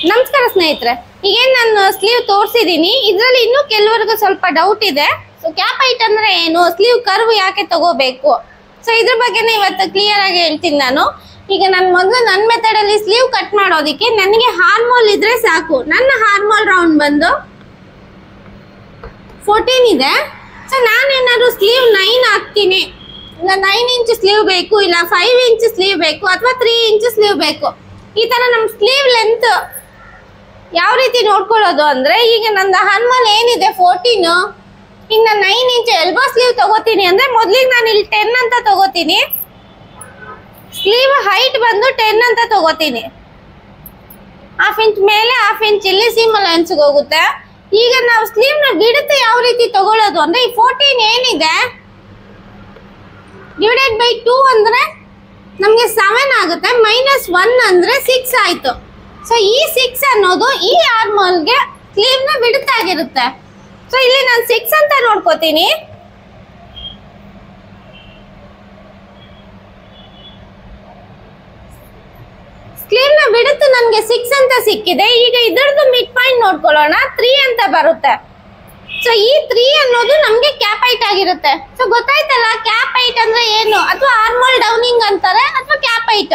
ನಮಸ್ಕಾರ ಸ್ನೇಹಿತರೆ ಈಗೇನ್ ನಾನು ಸ್ಲೀವ್ ತೋರಿಸಿದೀನಿ ಇದ್ರಲ್ಲಿ ಇನ್ನೂ ಕೆಲವರಿಗೂ ಸ್ವಲ್ಪ ಡೌಟ್ ಇದೆ ಸೊ ಕ್ಯಾಪ್ ಹೈಟ್ ಅಂದ್ರೆ ಏನು ಸ್ಲೀವ್ ಕರ್ವ್ ಯಾಕೆ ತಗೋಬೇಕು ಸೊ ಇದ್ರ ಬಗ್ಗೆನೇ ಇವತ್ತು ಕ್ಲಿಯರ್ ಆಗಿ ಹೇಳ್ತೀನಿ ನಾನು ಈಗ ನಾನು ಮೊದಲು ನನ್ನ ಮೆಥಡ್ ಅಲ್ಲಿ ಸ್ಲೀವ್ ಕಟ್ ಮಾಡೋದಕ್ಕೆ ನನಗೆ ಹಾರ್ಮೋಲ್ ಇದ್ರೆ ಸಾಕು ನನ್ನ ಹಾರ್ಮೋಲ್ ರೌಂಡ್ ಬಂದು ಫೋರ್ಟೀನ್ ಇದೆ ಸೊ ನಾನೇನಾದ್ರು ಸ್ಲೀವ್ ನೈನ್ ಹಾಕ್ತೀನಿ ಇಲ್ಲ ನೈನ್ ಇಂಚ್ ಸ್ಲೀವ್ ಬೇಕು ಇಲ್ಲ ಫೈವ್ ಇಂಚ್ ಸ್ಲೀವ್ ಬೇಕು ಅಥವಾ ತ್ರೀ ಇಂಚ್ ಸ್ಲೀವ್ ಬೇಕು ಈ ತರ ನಮ್ಮ ಸ್ಲೀವ್ ಲೆಂತ್ ಯಾವ ರೀತಿ ನೋಡ್ಕೊಳ್ಳೋದು ಅಂದ್ರೆ ಈಗ ನನ್ನ ಹನುಮಲ್ ಏನಿದೆ ಫೋರ್ಟೀನ್ ಈಗ ನಾನು ನೈನ್ ಇಂಚ್ ಎಲ್ಬೋ ಸ್ಲೀವ್ ತಗೋತೀನಿ ಅಂದ್ರೆ ಮೊದ್ಲಿಗೆ ನಾನು ಇಲ್ಲಿ ಟೆನ್ ಅಂತ ತಗೋತೀನಿ ಸ್ಲೀವ್ ಹೈಟ್ ಬಂದು ಟೆನ್ ಅಂತ ತಗೋತೀನಿ ಹಾಫ್ ಇಂಚ್ ಮೇಲೆ ಹಾಫ್ ಇಂಚ್ ಇಲ್ಲಿ ಸೀಮ್ ಅಲೈನ್ಸ್ಗೆ ಹೋಗುತ್ತೆ ಈಗ ನಾವು ಸ್ಲೀವ್ ನ ಬಿಡುತ್ತೆ ಯಾವ ರೀತಿ ತಗೊಳ್ಳೋದು ಅಂದ್ರೆ ಈ ಫೋರ್ಟೀನ್ ಏನಿದೆ ಡಿವೈಡೆಡ್ ಬೈ ಟೂ ಅಂದ್ರೆ ನಮಗೆ ಸೆವೆನ್ ಆಗುತ್ತೆ ಮೈನಸ್ ಒನ್ ಅಂದ್ರೆ ಸಿಕ್ಸ್ ಆಯ್ತು ಸೊ ಈ ಸಿಕ್ಸ್ ಅನ್ನೋದು ಈ ಆರ್ಮೋಲ್ಗೆ ಸ್ಲೀವ್ ನ ಬಿಡುತ್ತಾಗಿರುತ್ತೆ ಸೊ ಇಲ್ಲಿ ನಾನು ಸಿಕ್ಸ್ ಅಂತ ನೋಡ್ಕೋತೀನಿ ಸ್ಲೀವ್ ನ ಬಿಡುತ್ತು ನನಗೆ ಸಿಕ್ಸ್ ಅಂತ ಸಿಕ್ಕಿದೆ ಈಗ ಇದರದ್ದು ಮಿಡ್ ಪಾಯಿಂಟ್ ನೋಡ್ಕೊಳ್ಳೋಣ ತ್ರೀ ಅಂತ ಬರುತ್ತೆ ಸೊ ಈ ತ್ರೀ ಅನ್ನೋದು ನಮ್ಗೆ ಕ್ಯಾಪ್ ಹೈಟ್ ಆಗಿರುತ್ತೆ ಸೊ ಗೊತ್ತಾಯ್ತಲ್ಲ ಕ್ಯಾಪ್ ಹೈಟ್ ಅಂದ್ರೆ ಏನು ಅಥವಾ ಆರ್ಮೋಲ್ ಡೌನಿಂಗ್ ಅಂತಾರೆ ಅಥವಾ ಕ್ಯಾಪ್ ಹೈಟ್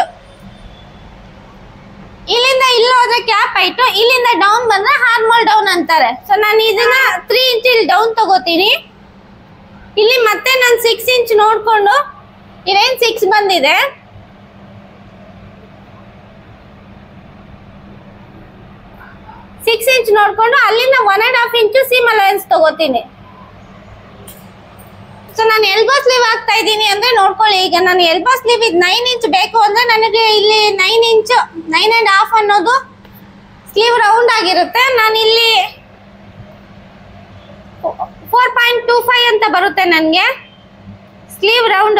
ಇಲ್ಲಿಂದ ಇಲ್ಲಿ ಹೋದ್ರೆ ಕ್ಯಾಪ್ ಹೈಟ್ ಇಲ್ಲಿಂದ ಡೌನ್ ಬಂದ್ರೆ ಹಾರ್ಮೋಲ್ ಡೌನ್ ಅಂತಾರೆ ಸೊ ನಾನು ಇದನ್ನ ತ್ರೀ ಇಂಚ್ ಇಲ್ಲಿ ಡೌನ್ ತಗೋತೀನಿ ಇಲ್ಲಿ ಮತ್ತೆ ನಾನು ಸಿಕ್ಸ್ ಇಂಚ್ ನೋಡ್ಕೊಂಡು ಇದೇನ್ ಸಿಕ್ಸ್ ಬಂದಿದೆ ಸಿಕ್ಸ್ ಇಂಚ್ ನೋಡ್ಕೊಂಡು ಅಲ್ಲಿಂದ one and half inch seam allowance ತಗೋತೀನಿ ಸೊ ನಾನು ಎಲ್ಬೋ ಸ್ಲೀವ್ ಹಾಕ್ತಾ ಇದ್ದೀನಿ ಅಂದ್ರೆ ನೋಡ್ಕೊಳ್ಳಿ ಈಗ ನಾನು ಎಲ್ಬೋ ಸ್ಲೀವ್ ಇದು ನೈನ್ ಇಂಚ್ ಬೇಕು ಅಂದ್ರೆ ನನಗೆ ಇಲ್ಲಿ nine inch nine and half ಅನ್ನೋದು ಸ್ಲೀವ್ ರೌಂಡ್ ಆಗಿರುತ್ತೆ ನಾನು ಇಲ್ಲಿ ಫೋರ್ ಪಾಯಿಂಟ್ ಟೂ ಫೈವ್ ಅಂತ ಬರುತ್ತೆ ನನಗೆ sleeve round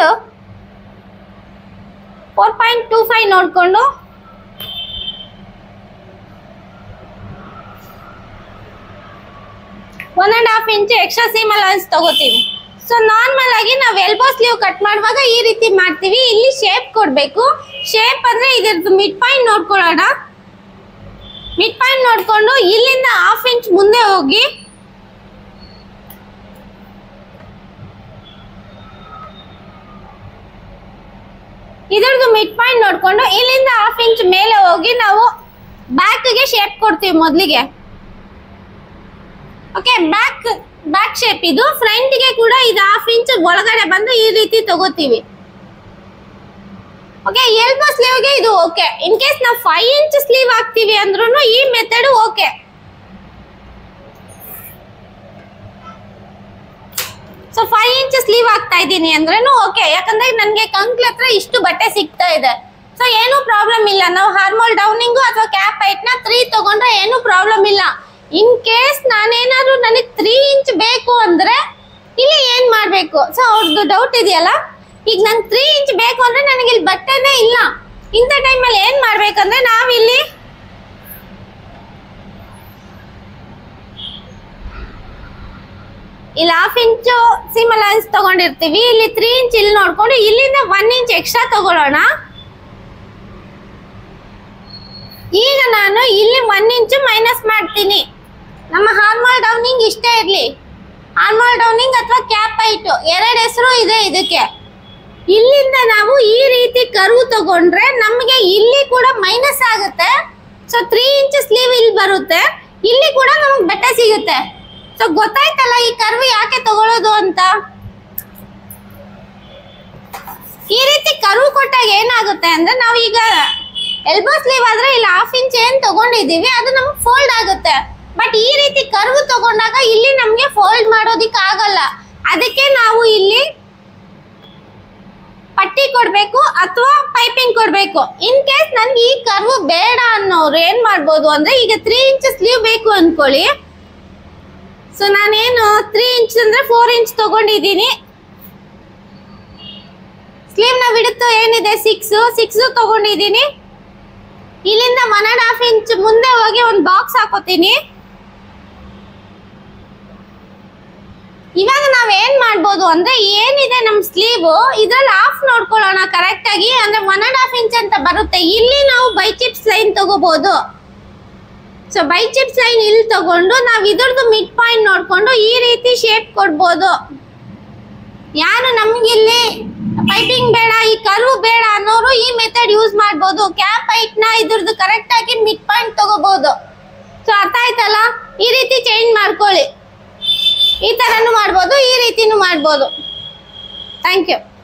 four point two five ನೋಡಿಕೊಂಡು one and half inch extra seam allowance ತಗೋತೀವಿ ಸೊ ನಾರ್ಮಲ್ ಆಗಿ ನಾವು ಎಲ್ಬೋ ಸ್ಲೀವ್ ಕಟ್ ಮಾಡುವಾಗ ಈ ರೀತಿ ಮಾಡ್ತೀವಿ ಇಲ್ಲಿ ಶೇಪ್ ಕೊಡಬೇಕು ಶೇಪ್ ಅಂದ್ರೆ ಇದ್ರದ್ದು ಮಿಡ್ ಪಾಯಿಂಟ್ ನೋಡ್ಕೊಳ್ಳೋಣ ಮಿಡ್ ಪಾಯಿಂಟ್ ನೋಡ್ಕೊಂಡು ಇಲ್ಲಿಂದ ಹಾಫ್ ಇಂಚ್ ಮುಂದೆ ಹೋಗಿ ಇದ್ರದ್ದು ಮಿಡ್ ಪಾಯಿಂಟ್ ನೋಡ್ಕೊಂಡು ಇಲ್ಲಿಂದ ಹಾಫ್ ಇಂಚ್ ಮೇಲೆ ಹೋಗಿ ನಾವು ಬ್ಯಾಕ್ಗೆ ಶೇಪ್ ಕೊಡ್ತೀವಿ ಮೊದಲಿಗೆ ಓಕೆ ಬ್ಯಾಕ್ ಬ್ಯಾಕ್ ಶೇಪ್ ಇದು ಫ್ರಂಟ್ ಗೆ ಕೂಡ ಇದು ಹಾಫ್ ಇಂಚ್ ಒಳಗಡೆ ಬಂದು ಈ ರೀತಿ ತಗೋತೀವಿ ಓಕೆ ಎಲ್ಬೋ ಸ್ಲೀವ್ ಗೆ ಇದು ಓಕೆ ಇನ್ ಕೇಸ್ ನಾವು ಫೈವ್ ಇಂಚ್ ಸ್ಲೀವ್ ಹಾಕ್ತಿವಿ ಅಂದ್ರೂ ಈ method okay so five inch sleeve ಹಾಕ್ತಾ ಇದ್ದೀನಿ ಅಂದ್ರೇನು ಓಕೆ ಯಾಕಂದ್ರೆ ನನಗೆ ಕಂಕ್ಲ ಹತ್ರ ಇಷ್ಟು ಬಟ್ಟೆ ಸಿಗ್ತಾ ಇದೆ ಸೊ ಏನು ಪ್ರಾಬ್ಲಮ್ ಇಲ್ಲ ನಾವು ಹಾರ್ಮೋಲ್ ಡೌನಿಂಗು ಅಥವಾ ಕ್ಯಾಪ್ ಹೈಟ್ ನ ತ್ರೀ ತಗೊಂಡ್ರೆ ಏನು ಪ್ರಾಬ್ಲಮ್ ಇಲ್ಲ ಇನ್ ಕೇಸ್ ನಾನೇನಾದ್ರು ನನಗೆ ತ್ರೀ ಇಂಚ್ ಬೇಕು ಅಂದ್ರೆ ಇಲ್ಲಿ ಏನ್ ಮಾಡ್ಬೇಕು ಸೊ ಅವ್ರದ್ದು ಡೌಟ್ ಇದೆಯಲ್ಲ ಈಗ ನಂಗೆ ತ್ರೀ ಇಂಚ್ ಬೇಕು ಅಂದ್ರೆ ನನಗೆ ಇಲ್ಲಿ ಬಟ್ಟೆನೇ ಇಲ್ಲ ಇಂಥ ಟೈಮಲ್ಲಿ ಏನ್ ಮಾಡ್ಬೇಕಂದ್ರೆ ನಾವಿಲ್ಲಿ ಇಲ್ಲಿ ಹಾಫ್ ಇಂಚು ಸೀಮ್ ಅಲೈನ್ಸ್ ತಗೊಂಡಿರ್ತೀವಿ ಇಲ್ಲಿ ತ್ರೀ ಇಂಚ್ ಇಲ್ಲಿ ನೋಡ್ಕೊಂಡು ಇಲ್ಲಿಂದ ಒನ್ ಇಂಚ್ ಎಕ್ಸ್ಟ್ರಾ ತಗೊಳ್ಳೋಣ ಈಗ ನಾನು ಇಲ್ಲಿ ಒನ್ ಇಂಚು ಮೈನಸ್ ಮಾಡ್ತೀನಿ ನಮ್ಮ ಹಾರ್ಮೋಲ್ ಡೌನಿಂಗ್ ಇಷ್ಟೇ ಇರಲಿ ಹಾರ್ಮೋಲ್ ಡೌನಿಂಗ್ ಅಥವಾ ಕ್ಯಾಪ್ ಹೈಟ್ ಎರಡು ಹೆಸರು ಇದೆ ಇದಕ್ಕೆ ಇಲ್ಲಿಂದ ನಾವು ಈ ರೀತಿ ಕರ್ವ್ ತಗೊಂಡ್ರೆ ನಮಗೆ ಇಲ್ಲಿ ಕೂಡ ಮೈನಸ್ ಆಗುತ್ತೆ ಸೊ ತ್ರೀ ಇಂಚ್ ಸ್ಲೀವ್ ಇಲ್ಲಿ ಬರುತ್ತೆ ಇಲ್ಲಿ ಕೂಡ ನಮಗೆ ಬಟ್ಟೆ ಸಿಗುತ್ತೆ ಸೊ ಗೊತ್ತಾಯ್ತಲ್ಲ ಈ ಕರ್ವ್ ಯಾಕೆ ತಗೊಳ್ಳೋದು ಅಂತ ಈ ರೀತಿ ಕರ್ವ್ ಕೊಟ್ಟಾಗ ಏನಾಗುತ್ತೆ ಅಂದ್ರೆ ನಾವೀಗ ಎಲ್ಬೋ ಸ್ಲೀವ್ ಆದ್ರೆ ಇಲ್ಲಿ ಹಾಫ್ ಇಂಚ್ ಏನ್ ತಗೊಂಡಿದೀವಿ ಅದು ನಮ್ಗೆ ಫೋಲ್ಡ್ ಆಗುತ್ತೆ ಬಟ್ ಈ ರೀತಿ ಕರ್ವ್ ತಗೊಂಡಾಗ ಇಲ್ಲಿ ನಮ್ಗೆ ಫೋಲ್ಡ್ ಮಾಡೋದಿಕ್ ಆಗಲ್ಲ ಅದಕ್ಕೆ ನಾವು ಇಲ್ಲಿ ಪಟ್ಟಿ ಕೊಡ್ಬೇಕು ಅಥವಾ ಪೈಪಿಂಗ್ ಕೊಡ್ಬೇಕು ಇನ್ ಕೇಸ್ ನನ್ಗೆ ಈ ಕರ್ವ್ ಬೇಡ ಅನ್ನೋರು ಏನ್ ಮಾಡ್ಬೋದು ಅಂದ್ರೆ ಈಗ ತ್ರೀ ಇಂಚ್ ಸ್ಲೀವ್ ಬೇಕು ಅನ್ಕೊಳ್ಳಿ ಸೊ ನಾನೇನು ತ್ರೀ ಇಂಚ್ ಅಂದ್ರೆ ಫೋರ್ ಇಂಚ್ ತಗೊಂಡಿದ್ದೀನಿ ಸ್ಲೀವ್ ನ ಬಿಡುತ್ತು ಏನಿದೆ ಸಿಕ್ಸ್ ಸಿಕ್ಸ್ ತಗೊಂಡಿದ್ದೀನಿ ಇಲ್ಲಿಂದ ಒನ್ ಅಂಡ್ ಹಾಫ್ ಇಂಚ್ ಮುಂದೆ ಹೋಗಿ ಒಂದು ಬಾಕ್ಸ್ ಹಾಕೋತೀನಿ ಇವಾಗ ನಾವ್ ಏನ್ ಮಾಡ್ಬೋದು ಅಂದ್ರೆ ಏನಿದೆ ನಮ್ ಸ್ಲೀವ್ ಇದ್ರಲ್ಲಿ ಹಾಫ್ ನೋಡ್ಕೊಳ್ಳೋಣ ಕರೆಕ್ಟ್ ಆಗಿ ಅಂದ್ರೆ ಒನ್ ಅಂಡ್ ಹಾಫ್ ಇಂಚ್ ಅಂತ ಬರುತ್ತೆ ಇಲ್ಲಿ ನಾವು ಬೈ ಚಿಪ್ಸ್ ಲೈನ್ ತಗೋಬಹುದು ಸೊ ಬೈಚೆಪ್ಸ್ ಲೈನ್ ಇಲ್ಲಿ ತಗೊಂಡು ನಾವು ಇದ್ರದ್ದು ಮಿಡ್ ಪಾಯಿಂಟ್ ನೋಡ್ಕೊಂಡು ಈ ರೀತಿ ಶೇಪ್ ಕೊಡ್ಬೋದು ಯಾರು ನಮ್ಗಿಲ್ಲಿ ಪೈಪಿಂಗ್ ಬೇಡ ಈ ಕರು ಬೇಡ ಅನ್ನೋರು ಈ ಮೆಥಡ್ ಯೂಸ್ ಮಾಡ್ಬೋದು ಕ್ಯಾಪ್ ಹೈಟ್ ನ ಇದ್ರದ್ದು ಕರೆಕ್ಟ್ ಆಗಿ ಮಿಡ್ ಪಾಯಿಂಟ್ ತಗೋಬಹುದು ಸೊ ಅರ್ಥ ಆಯ್ತಲ್ಲ ಈ ರೀತಿ ಚೇಂಜ್ ಮಾಡ್ಕೊಳ್ಳಿ ಈ ತರನು ಮಾಡ್ಬೋದು ಈ ರೀತಿನೂ ಮಾಡ್ಬೋದು ಥ್ಯಾಂಕ್ ಯು